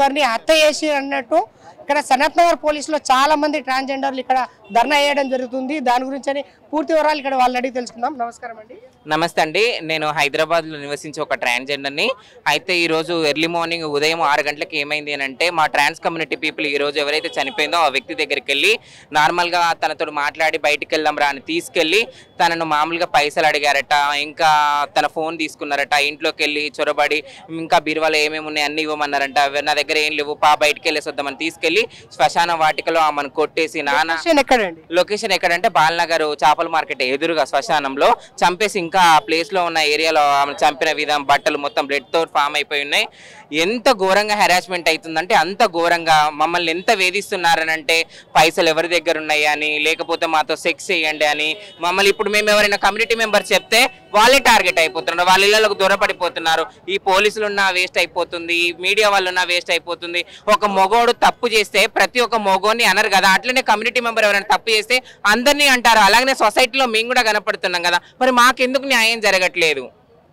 ఒకరిని హత్య చేసి అన్నట్టు ఇక్కడ సనత్ నగర్ పోలీసులో చాలా మంది ట్రాన్స్జెండర్లు ఇక్కడ ధర్నా వేయడం జరుగుతుంది దాని గురించి అని పూర్తి వివరాలు ఇక్కడ వాళ్ళని అడిగి తెలుసుకుందాం నమస్కారం అండి నమస్తే అండి నేను హైదరాబాద్లో నివసించే ఒక ట్రాన్స్జెండర్ని అయితే ఈరోజు ఎర్లీ మార్నింగ్ ఉదయం ఆరు గంటలకు ఏమైంది అని అంటే మా ట్రాన్స్ కమ్యూనిటీ పీపుల్ ఈ రోజు ఎవరైతే చనిపోయిందో ఆ వ్యక్తి దగ్గరికి వెళ్ళి నార్మల్గా తనతో మాట్లాడి బయటికి వెళ్దాం రా అని తీసుకెళ్ళి తనను మామూలుగా పైసలు అడిగారట ఇంకా తన ఫోన్ తీసుకున్నారట ఇంట్లోకి వెళ్ళి చొరబడి ఇంకా బీరువాలో ఏమేమి ఉన్నాయి అన్ని ఇవ్వమన్నారంట "అవి నా దగ్గర ఏం లేవు పా బయటికి వెళ్ళేసి వద్దామని తీసుకెళ్ళి శ్మశాన వాటికలో ఆమెను కొట్టేసి నాన్న విషయం ఎక్కడండి లొకేషన్ ఎక్కడంటే బాలనగర్ చేపల మార్కెట్ ఎదురుగా శ్మశానంలో చంపేసి ఇంకా ఆ ప్లేస్ లో ఉన్న ఏరియాలో ఆమెను చంపిన విధం బట్టలు మొత్తం బ్లడ్ తో ఫామ్ అయిపోయి ఉన్నాయి ఎంత ఘోరంగా హెరాస్మెంట్ అవుతుందంటే అంత ఘోరంగా మమ్మల్ని ఎంత వేధిస్తున్నారనంటే పైసలు ఎవరి దగ్గర ఉన్నాయి అని లేకపోతే మాతో సెక్స్ చేయండి అని మమ్మల్ని ఇప్పుడు మేము ఎవరైనా కమ్యూనిటీ మెంబర్ చెప్తే వాళ్ళే టార్గెట్ అయిపోతున్నారు వాళ్ళ ఇళ్ళకు దూరపడిపోతున్నారు ఈ పోలీసులు ఉన్న వేస్ట్ అయిపోతుంది ఈ మీడియా వాళ్ళు ఉన్న వేస్ట్ అయిపోతుంది ఒక మొగోడు తప్పు చేస్తే ప్రతి ఒక్క మొగోని అనరు కదా అట్లనే కమ్యూనిటీ మెంబర్ ఎవరైనా తప్పు చేస్తే అందరినీ అంటారు అలాగనే సొసైటీలో మేము కూడా కనపడుతున్నాం కదా మరి మాకెందుకు న్యాయం జరగట్లేదు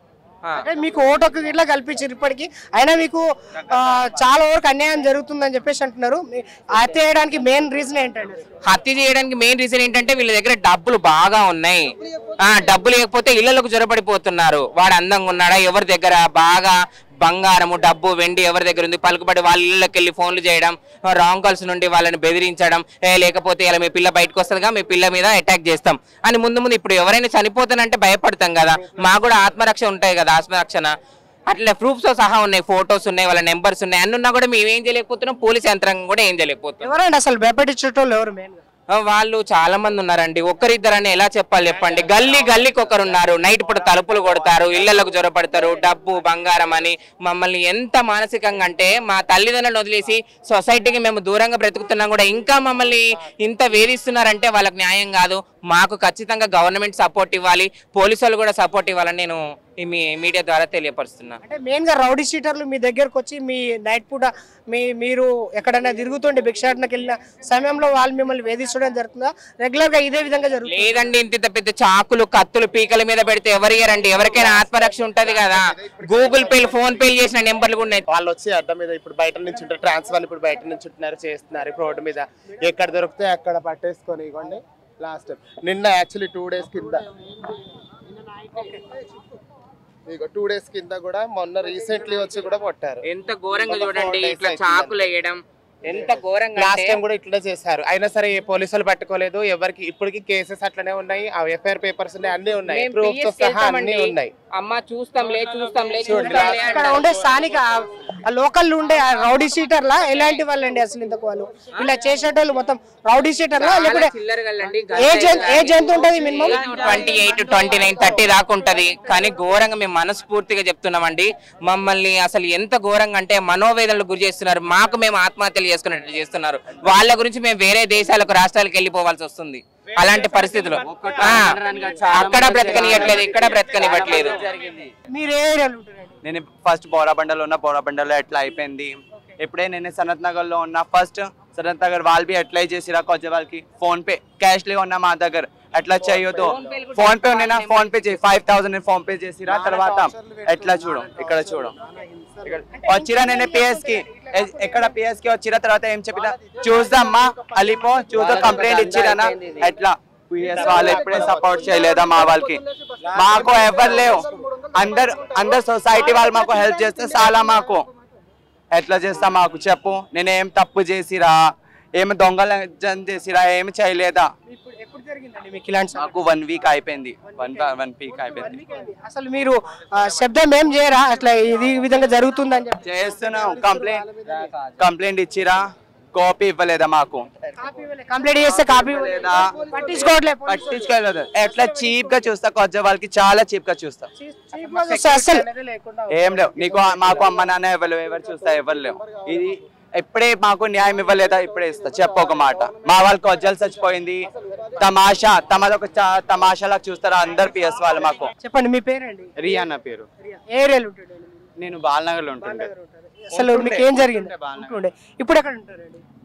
ఆ. అంటే మీకు ఓటు హక్కు ఇట్లా కల్పించారు ఇప్పటికి అయినా మీకు ఆ, చాలా వరకు అన్యాయం జరుగుతుందని చెప్పేసి అంటున్నారు మీ- హత్య చేయడానికి మెయిన్ రీజన్ ఏంటండి హత్య చేయడానికి మెయిన్ రీజన్ ఏంటంటే వీళ్ళ దగ్గర డబ్బులు బాగా ఉన్నాయి ఆ డబ్బులు లేకపోతే ఇళ్లకు జ్వరపడిపోతున్నారు వాడు అందంగా ఉన్నాడా ఎవరి దగ్గర బాగా బంగారము డబ్బు వెండి ఎవరి దగ్గర ఉంది పలుకుబడి వాళ్ళ ఇళ్ళకి వెళ్ళి ఫోన్లు చేయడం రాంగ్ కాల్స్ నుండి వాళ్ళని బెదిరించడం ఏ లేకపోతే ఇలా మీ పిల్ల బయటకు వస్తుందిగా మీ పిల్ల మీద అటాక్ చేస్తాం అని ముందు ముందు ఇప్పుడు ఎవరైనా చనిపోతానంటే భయపడతాం కదా మాకు కూడా ఆత్మరక్ష ఉంటాయి కదా ఆత్మరక్షణ అట్లా ప్రూఫ్స్ తో సహా ఉన్నాయి ఫొటోస్ ఉన్నాయి వాళ్ళ నెంబర్స్ ఉన్నాయి అన్ని ఉన్నా కూడా మేము ఏం చేయలేకపోతున్నాం పోలీస్ యంత్రాంగం కూడా ఏం చేయలేకపోతున్నాం ఎవరండి అసలు భయపెట్టించేటోళ్ళు ఎవరు మెయిన్ ఆ, వాళ్ళు చాలా మంది ఉన్నారండి ఒక్కరిద్దరని ఎలా చెప్పాలి చెప్పండి గల్లీ గల్లీకి ఒకరు ఉన్నారు నైట్ పూట తలుపులు కొడతారు ఇళ్లకు జ్వరపడతారు డబ్బు బంగారం అని మమ్మల్ని ఎంత మానసికంగా అంటే మా తల్లిదండ్రులను వదిలేసి సొసైటీకి మేము దూరంగా బ్రతుకుతున్నాం కూడా ఇంకా మమ్మల్ని ఇంత వేధిస్తున్నారంటే వాళ్ళకి న్యాయం కాదు మాకు ఖచ్చితంగా గవర్నమెంట్ సపోర్ట్ ఇవ్వాలి పోలీసు వాళ్ళు కూడా సపోర్ట్ ఇవ్వాలని నేను ఈ మీ మీడియా ద్వారా తెలియపరుస్తున్నా అంటే మెయిన్ గా రౌడీ షీటర్లు మీ దగ్గరకు వచ్చి మీ నైట్ పూట మీ మీరు ఎక్కడైనా తిరుగుతుండే భిక్షాటనకి వెళ్ళిన సమయంలో వాళ్ళు మిమ్మల్ని వేధించడం జరుగుతుందా రెగ్యులర్ గా ఇదే విధంగా జరుగుతుంది లేదండి ఇంత ఇంత పెద్ద చాకులు కత్తులు పీకల మీద పెడితే ఎవరు ఇయ్యరండి ఎవరికైనా ఆత్మరక్ష ఉంటది కదా గూగుల్ పే ఫోన్ పే చేసిన నెంబర్లు కూడా ఉన్నాయి వాళ్ళు వచ్చి అడ్డం మీద ఇప్పుడు బయట నుంచి ఉంటారు ట్రాన్స్ఫర్ ఇప్పుడు బయట నుంచి ఉంటున్నారు చేస్తున్నారు ఇప్పుడు రోడ్డు మీద ఎక్కడ దొరికితే అక్కడ పట్టేసుకొని ఇవ్వండి లాస్ట్ నిన్న యాక్చువల్లీ టూ డేస్ కింద ఇక టూ డేస్ కింద కూడా మొన్న రీసెంట్లీ వచ్చి కూడా కొట్టారు ఎంత ఘోరంగా ఒక చూడండి four days ఇట్లా అవుతుంది. చాకులు వేయడం ఎంత ఘోరంగా లాస్ట్ అంటే టైం కూడా ఇట్లనే చేశారు అయినా సరే ఏ పోలీసులు పట్టుకోలేదు ఎవరికి ఇప్పటికి కేసెస్ అట్లనే ఉన్నాయి ఆ ఎఫ్ఐఆర్ పేపర్స్ ఉన్నాయి అన్ని ఉన్నాయి మేము ప్రూఫ్ తో PS సహా అన్ని వెళ్తామండి. ఉన్నాయి అమ్మ చూస్తాంలే చూస్తాంలే చూడండి. చూస్తాంలే ఇక్కడ అంటారు. ఉండే స్థానిక ఆ లోకల్ ఉండే ఆ రౌడీ షీటర్లా ఎలాంటి వాళ్ళండి అసలు ఇంతకు వాళ్ళు ఇలా చేసేటోళ్ళు మొత్తం రౌడీ షీటర్లా చాలా లేకపోతే చిల్లర గల్లండి ఏజ్ ఎంత- ఏజ్ ఎంత ఉంటది minimum twenty eight twenty nine thirty దాకా ఉంటది కానీ ఘోరంగా మేము మనస్ఫూర్తిగా చెప్తున్నామండి మమ్మల్ని అసలు ఎంత ఘోరంగా అంటే మనోవేదనలు గురి చేస్తున్నారు మాకు మేము ఆత్మహత్యలు చేసుకున్నట్టు చేస్తున్నారు వాళ్ళ గురించి మేము వేరే దేశాలకు రాష్ట్రాలకు వెళ్ళిపోవాల్సి వస్తుంది అలాంటి పరిస్థితులు ఆ, అక్కడ బ్రతకనియట్లేదు ఇక్కడ బ్రతకనివ్వట్లేదు మీరు ఏ ఏరియాలో ఉంటారండి నేను ఫస్ట్ బోరాబండలో ఉన్న బోరాబండలో ఎట్లా అయిపోయింది ఎప్పుడే నేను సనత్ నగర్లో ఉన్న ఫస్ట్ సనత్ నగర్ వాళ్ళు బి అట్లా చేసిరా కొంచెం వాళ్ళకి ఫోన్ పే క్యాష్ లే ఉన్నా మా దగ్గర అట్లా చేయొద్దు ఫోన్ పే ఉన్నాయినా ఫోన్ పే చేయి ఫైవ్ థౌసండ్ నేను ఫోన్ పే చేసిరా తర్వాత ఎట్లా చూడు ఇక్కడ చూడు ఇక్కడ వచ్చిరా నేను పిఎస్ కి ఎ- ఎక్కడ పిఎస్ కి వచ్చిరా తర్వాత ఏం చెప్పినా చూద్దామ్మా అలిపో చూద్దాం కంప్లైంట్ ఇచ్చిరానా ఎట్లా పిఎస్ వాళ్ళు ఎప్పుడే సపోర్ట్ చేయలేదా మా వాళ్ళకి మాకు ఎవరు లేవు అందరు అందరు సొసైటీ వాళ్ళు మాకు హెల్ప్ చేస్తే చాలా మాకు ఎట్లా చేస్తా మాకు చెప్పు నేను ఏం తప్పు చేసిరా ఏమి దొంగల చేసిరా ఏమి చేయలేదా ఇప్పుడు ఎప్పుడు జరిగిందండి మీకు ఇలాంటి సంఘటన? నాకు వన్ వీక్ అయిపోయింది వన్ వన్ వీక్ అయిపోయింది అసలు మీరు ఆ, శబ్దం ఏం చేయరా అట్లా ఇది ఈ విధంగా జరుగుతుందని చెప్పి చేస్తున్నాం కంప్లైంట్ కంప్లైంట్ ఇచ్చిరా కాపీ ఇవ్వలేదా మాకు కంప్లీట్ చేస్తే కాపీ లేదా పట్టించుకోవట్లేదు పట్టించుకోలేదు ఎట్లా చీప్ గా చూస్తా కొద్ది వాళ్ళకి చాలా చీప్ గా చూస్తా అసలు ఏం లేవు నీకు మాకు అమ్మ నాన్న ఎవరు ఎవరు చూస్తా ఎవరు లేవు ఇది ఎప్పుడే మాకు న్యాయం ఇవ్వలేదా ఇప్పుడే ఇస్తా చెప్పు ఒక మాట మా వాళ్ళకి వజ్జలు చచ్చిపోయింది తమాషా తమది ఒక చా- తమాషాలా చూస్తారా అందరు పిఎస్ వాళ్ళు మాకు చెప్పండి మీ పేరండి రియా నా పేరు ఏ ఏరియాలో ఉంటాడండి నేను బాలనగర్ లో ఉంటుండే అసలు మీకు ఏం జరిగింది ఉంటుండే ఇప్పుడు ఎక్కడ ఉంటారండి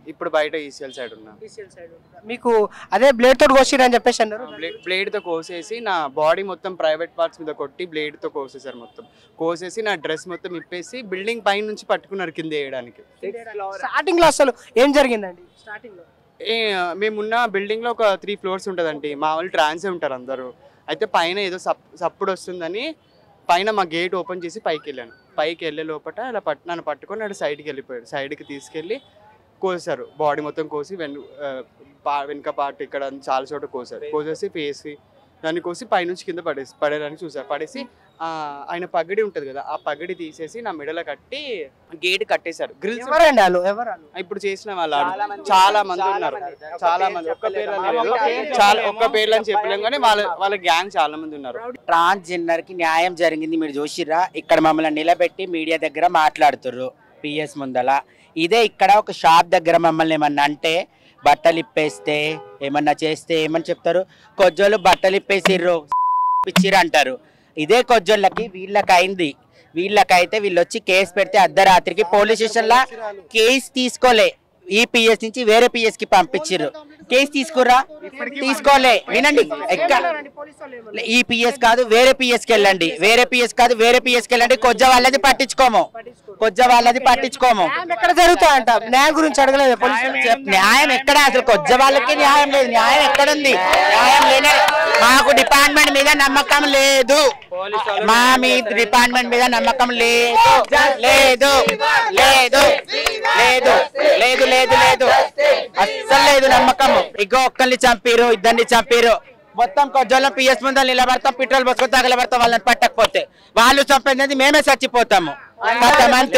ఇప్పుడు బయట ఈసీఎల్ సైడ్ ఉన్నా మీకు అదే బ్లేడ్ తోటి కోసిరు అని చెప్పేసి అన్నారు బ్లే- బ్లేడ్ తో కోసేసి నా బాడీ మొత్తం ప్రైవేట్ పార్ట్స్ మీద కొట్టి బ్లేడ్ తో కోసేసారు మొత్తం కోసేసి నా డ్రెస్ మొత్తం ఇప్పేసి బిల్డింగ్ పై నుంచి పట్టుకున్నారు కింద వేయడానికి స్టార్టింగ్ లో అసలు ఏం జరిగిందండి స్టార్టింగ్ లో ఏ మేమున్న బిల్డింగ్ లో ఒక త్రీ ఫ్లోర్స్ ఉంటుందండి మా వాళ్ళు ట్రాన్సే ఉంటారు అందరూ అయితే పైన ఏదో సప్ సప్పుడు వస్తుందని పైన మా గేట్ ఓపెన్ చేసి పైకి వెళ్ళాను పైకి వెళ్ళే లోపల అలా పట్టు నన్ను పట్టుకొని అటు సైడ్కి వెళ్ళిపోయాడు సైడ్కి తీసుకెళ్ళి కోసారు బాడీ మొత్తం కోసి వెను ఆ, పా- వెనుక పార్ట్ ఇక్కడ చాలా చోట కోసారు కోసేసి ఫేస్ దాన్ని కోసి పైనుంచి కింద పడేసి పడేయడానికి చూసారు పడేసి ఆ, ఆయన పగడి ఉంటుంది కదా ఆ పగడి తీసేసి నా మెడలో కట్టి గేట్ కట్టేశారు గ్రిల్స్ ఎవరండి వాళ్ళు ఎవరు వాళ్ళు? ఇప్పుడు చేసిన వాళ్ళు చాలా మంది ఉన్నారు చాలా మంది ఒక్క పేర్లు లేదు చాలా ఒక్క పేర్లు అని చెప్పలేం కానీ వాళ్ళ వాళ్ళ గ్యాంగ్ చాలా మంది ఉన్నారు ట్రాన్స్జెండర్ కి న్యాయం జరిగింది మీరు చూసిర్రా ఇక్కడ మమ్మల్ని నిలబెట్టి మీడియా దగ్గర మాట్లాడుతుర్రు పిఎస్ ముందల ఇదే ఇక్కడ ఒక షాప్ దగ్గర మమ్మల్ని ఏమన్నా అంటే బట్టలు ఇప్పేస్తే ఏమన్నా చేస్తే ఏమని చెప్తారు కొజ్జోళ్ళు బట్టలు ఇప్పేసిర్రు ఇచ్చిర్రు అంటారు ఇదే కొజ్జోళ్ళకి వీళ్ళకి అయింది వీళ్ళకైతే వీళ్ళు వచ్చి కేసు పెడితే అర్ధరాత్రికి పోలీస్ స్టేషన్లో కేసు తీసుకోలే ఈ పిఎస్ నుంచి వేరే పిఎస్ కి పంపించిర్రు కేసు తీసుకురా తీసుకోలే వినండి ఎక్కడ ఈ పిఎస్ కాదు వేరే పిఎస్ కి వెళ్ళండి వేరే పిఎస్ కాదు వేరే పిఎస్ కి వెళ్ళండి కొజ్జ వాళ్ళది పట్టించుకోము కొజ్జ వాళ్ళది పట్టించుకోము న్యాయం ఎక్కడ జరుగుతాయంట న్యాయం గురించి అడగలేదు పోలీసులు చెప్- న్యాయం ఎక్కడ అసలు కొజ్జ వాళ్ళకి న్యాయం లేదు న్యాయం ఎక్కడుంది న్యాయం లేనే మాకు డిపార్ట్మెంట్ మీద నమ్మకం లేదు మా మీ డిపార్ట్మెంట్ మీద నమ్మకం లేదు లేదు లేదు లేదు లేదు లేదు లేదు అస్సలు లేదు నమ్మకం ఇగో ఒక్కరిని చంపిరు ఇద్దరిని చంపిరు మొత్తం కొజ్జోళ్ళం పిఎస్ ముందు నిలబడతాం పెట్రోల్ పోసుకొని తగలబడతాం వాళ్ళని పట్టకపోతే వాళ్ళు చంపేది మేమే చచ్చిపోతాము ఖతం అంతే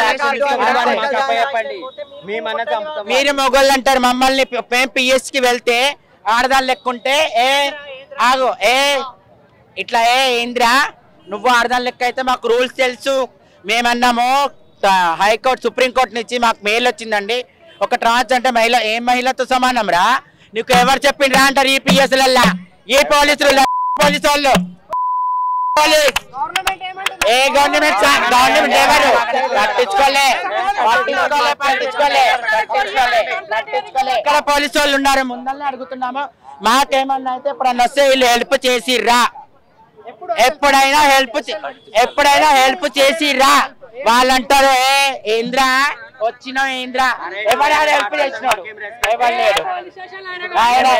మీరు మొగోళ్ళు అంటారు మమ్మల్ని మేము పిఎస్ కి వెళ్తే ఆడదాన్ని లెక్కుంటే ఏ ఆగు ఏ ఇట్లా ఏ ఏంద్రా నువ్వు ఆడదాని లెక్క అయితే మాకు రూల్స్ తెలుసు మేమన్నాము త- హైకోర్టు సుప్రీంకోర్టు నుంచి మాకు మెయిల్ వచ్చిందండి ఒక ట్రాన్స్ అంటే మహిళ ఏ మహిళతో సమానం రా నీకు ఎవరు చెప్పిండ్రా అంటారు ఈ పిఎస్ లల్లా ఈ పోలీసులు పోలీసు వాళ్ళు పోలీస్ ఏ గవర్నమెంట్ సా- గవర్నమెంట్ ఎవరు పట్టించుకోలే పట్టించుకోలే పట్టించుకోలే పట్టించుకోలే పట్టించుకోలే ఇక్కడ పోలీసు వాళ్ళు ఉన్నారు ముందల్ని అడుగుతున్నాము మాకేమన్నా అయితే ఇప్పుడు వస్తే వీళ్ళు హెల్ప్ చేసిర్రా ఎప్పుడైనా హెల్ప్ ఎప్పుడైనా హెల్ప్ చేసిర్రా వాళ్ళంటారు ఏ ఏంద్రా వచ్చినా ఏంద్రా ఎవరైనా హెల్ప్ చేసినాడు ఎవరు లేడు ఆయన-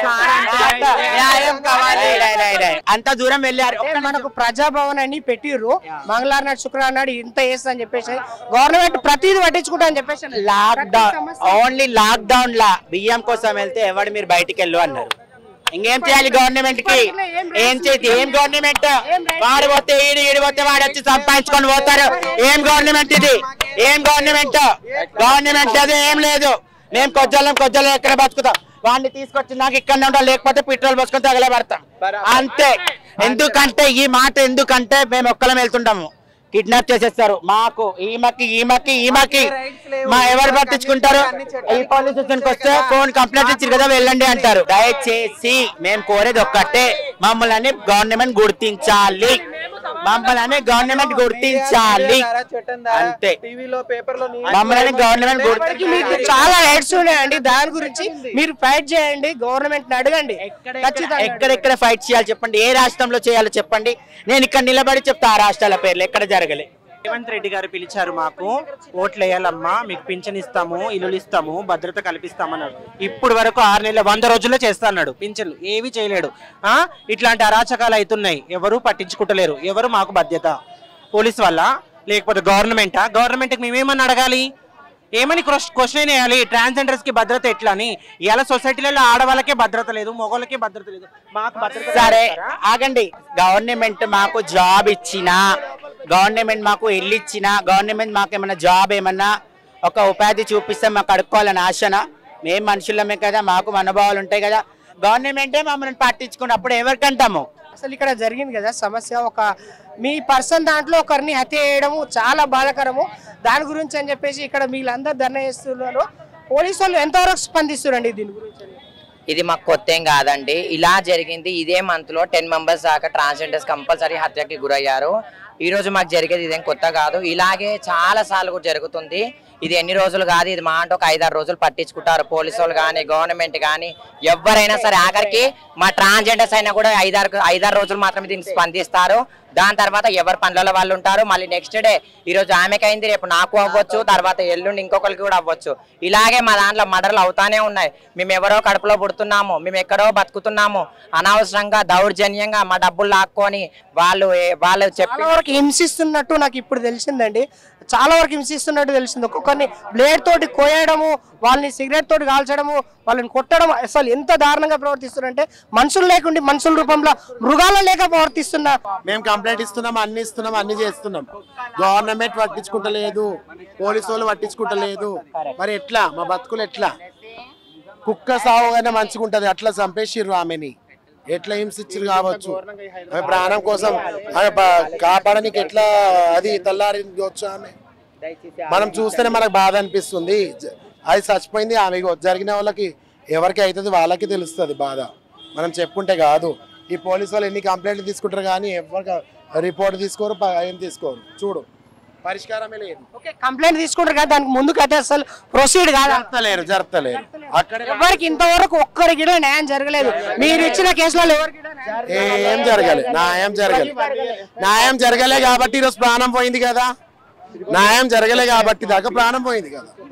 న్యాయం కావాలి లే, లే, లే. అంత దూరం వెళ్ళారు అంటే మనకు ప్రజాభవన్ అని పెట్టిర్రు మంగళవారం నాడు శుక్రవారం నాడు ఇంత వేస్తా అని చెప్పేసి గవర్నమెంట్ ప్రతిదీ పట్టించుకుంటా అని చెప్పేసి lockdown only lockdown లా బియ్యం కోసం వెళ్తే ఎవడు మీరు బయటికి వెళ్ళు అన్నారు ఇంకేం చేయాలి గవర్నమెంట్ కి ఏం చేసి ఏం గవర్నమెంట్ వాడు పోతే ఈడు ఈడు పోతే వాడు వచ్చి సంపాదించుకొని పోతారు ఏం గవర్నమెంట్ ఇది ఏం గవర్నమెంట్ గవర్నమెంట్ అది ఏం లేదు మేము కొజ్జలం కొజ్జలం ఎక్కడ బతుకుతాం వాడిని తీసుకొచ్చి నాకు ఇక్కడ ఉండాలి లేకపోతే పెట్రోల్ పోసుకొని తగలబడతాం అంతే ఎందుకంటే ఈ మాట ఎందుకంటే మేము ఒక్కలం వెళ్తుంటాము కిడ్నాప్ చేసేస్తారు మాకు ఈమెకి ఈమెకి ఈమెకి మా ఎవరు పట్టించుకుంటారు ఈ పోలీస్ స్టేషన్కి వస్తే ఫోన్ కంప్లైంట్ ఇచ్చారు కదా వెళ్ళండి అంటారు దయచేసి మేము కోరేది ఒక్కటే మమ్మల్ని గవర్నమెంట్ గుర్తించాలి మమ్మల్ని గవర్నమెంట్ గుర్తించాలి అంతే టీవీలో పేపర్లో మమ్మల్ని గవర్నమెంట్ ఇప్పటికీ మీకు చాలా రైట్స్ ఉన్నాయండి దాని గురించి మీరు ఫైట్ చేయండి గవర్నమెంట్ అడగండి ఖచ్చితంగా ఎక్కడెక్కడ ఫైట్ చేయాలి చెప్పండి ఏ రాష్ట్రంలో చేయాలో చెప్పండి నేను ఇక్కడ నిలబడి చెప్తా ఆ రాష్ట్రాల పేర్లు ఎక్కడ జరగలే రేవంత్ రెడ్డి గారు పిలిచారు మాకు ఓట్లు వేయాలమ్మా మీకు పింఛన్ ఇస్తాము ఇల్లులు ఇస్తాము భద్రత కల్పిస్తామన్నాడు ఇప్పుడు వరకు ఆరు నెలల వంద రోజుల్లో చేస్తా అన్నాడు పింఛన్లు ఏవి చేయలేడు ఆ ఇట్లాంటి అరాచకాలు అవుతున్నాయి ఎవరు పట్టించుకుంటలేరు ఎవరు మాకు బాధ్యత పోలీస్ వల్ల లేకపోతే గవర్నమెంటా గవర్నమెంట్కి మేమేమని అడగాలి ఏమని క్వశ్చన్ వేయాలి ట్రాన్స్జెండర్స్ కి భద్రత ఎట్లా అని ఇలా సొసైటీలలో ఆడవాళ్ళకే భద్రత లేదు మగవాళ్ళకే భద్రత లేదు మాకు భద్రత సరే ఇస్తారా? ఆగండి గవర్నమెంట్ మాకు జాబ్ ఇచ్చినా గవర్నమెంట్ మాకు ఇల్లు ఇచ్చినా గవర్నమెంట్ మాకు ఏమైనా జాబ్ ఏమన్నా ఒక ఉపాధి చూపిస్తే మాకు అడుక్కోవాలని ఆశన మేము మనుషులమే కదా మాకు మనోభావాలు ఉంటాయి కదా గవర్నమెంటే మమ్మల్ని పట్టించుకున్నప్పుడు ఎవరికంటాము అసలు ఇక్కడ జరిగింది కదా సమస్య ఒక మీ పర్సన్ దాంట్లో ఒకరిని హత్య చేయడము చాలా బాధాకరము దాని గురించి అని చెప్పేసి ఇక్కడ వీళ్ళందరూ ధర్నా చేస్తున్నారు పోలీసు వాళ్ళు ఎంతవరకు స్పందిస్తున్నారండి దీని గురించి అని? ఇది మాకు కొత్త ఏం కాదండి ఇలా జరిగింది ఇదే మంత్ లో టెన్ మెంబర్స్ దాకా ట్రాన్స్జెండర్స్ కంపల్సరీ హత్యకి గురయ్యారు ఈ రోజు మాకు జరిగేది ఇదేం కొత్త కాదు ఇలాగే చాలా సార్లు కూడా జరుగుతుంది ఇది ఎన్ని రోజులు కాదు ఇది మా అంటే ఒక ఐదారు రోజులు పట్టించుకుంటారు పోలీసు వాళ్ళు కానీ గవర్నమెంట్ కానీ ఎవరైనా సరే ఆఖరికి మా ట్రాన్స్జెండర్స్ అయినా కూడా ఐదారు ఐదారు రోజులు మాత్రమే దీనికి స్పందిస్తారు దాని తర్వాత ఎవరి పనులలో వాళ్ళు ఉంటారు మళ్ళీ నెక్స్ట్ డే ఈ రోజు ఆమెకి అయింది రేపు నాకు అవ్వచ్చు తర్వాత ఎల్లుండి ఇంకొకరికి కూడా అవ్వచ్చు ఇలాగే మా దాంట్లో మర్డర్లు అవుతానే ఉన్నాయి మేము ఎవరో కడుపులో పుడుతున్నాము మేము ఎక్కడో బతుకుతున్నాము అనవసరంగా దౌర్జన్యంగా మా డబ్బులు లాక్కొని వాళ్ళు ఏ- వాళ్ళు చెప్పి చాలా వరకు హింసిస్తున్నట్టు నాకు ఇప్పుడు తెలిసిందండి చాలా వరకు హింసిస్తున్నట్టు తెలిసింది ఒక్కొక్కరిని బ్లేడ్ తోటి కోయడము వాళ్ళని సిగరెట్ తోటి కాల్చడము వాళ్ళని కొట్టడం అసలు ఎంత దారుణంగా ప్రవర్తిస్తున్నారంటే మనుషులు లేకుండా మనుషుల రూపంలో మృగాల లేక ప్రవర్తిస్తున్న మేము కంప్లైంట్ ఇస్తున్నాం అన్ని ఇస్తున్నాం అన్ని చేస్తున్నాం గవర్నమెంట్ పట్టించుకుంటలేదు పోలీసు వాళ్ళు పట్టించుకుంటలేదు మరి ఎట్లా మా బతుకులు ఎట్లా కుక్క సావుగానే మంచిగా ఉంటది అట్లా చంపేసిర్రు ఆమెని ఎట్లా హింసించారు కావచ్చు ఆమె ప్రాణం కోసం ఆమె ప- కాపాడడానికి ఎట్లా అది తెల్లారి వచ్చు ఆమె మనం చూస్తేనే మనకు బాధ అనిపిస్తుంది జ- అది చచ్చిపోయింది ఆమె జరిగిన వాళ్ళకి ఎవరికి అవుతుంది వాళ్ళకి తెలుస్తుంది బాధ మనం చెప్పుకుంటే కాదు ఈ పోలీసు వాళ్ళు ఎన్ని కంప్లైంట్లు తీసుకుంటారు కానీ ఎవరికి రిపోర్ట్ తీసుకోరు ప- ఏం తీసుకోరు చూడు పరిష్కారమే లేదు ఓకే కంప్లైంట్ తీసుకుంటారు కదా దానికి ముందుకు అయితే అసలు ప్రొసీడ్ కాదా జరుపుతలేరు జరుపుతలేరు అక్కడ ఎవరికి ఇంతవరకు ఒక్కరికి కూడా న్యాయం జరగలేదు మీరు ఇచ్చిన కేసులలో ఎవరికి కూడా న్యాయం ఏం జరగలే న్యాయం జరగలే న్యాయం జరగలే కాబట్టి ఈరోజు ప్రాణం పోయింది కదా న్యాయం జరగలే కాబట్టి దాకా ప్రాణం పోయింది కదా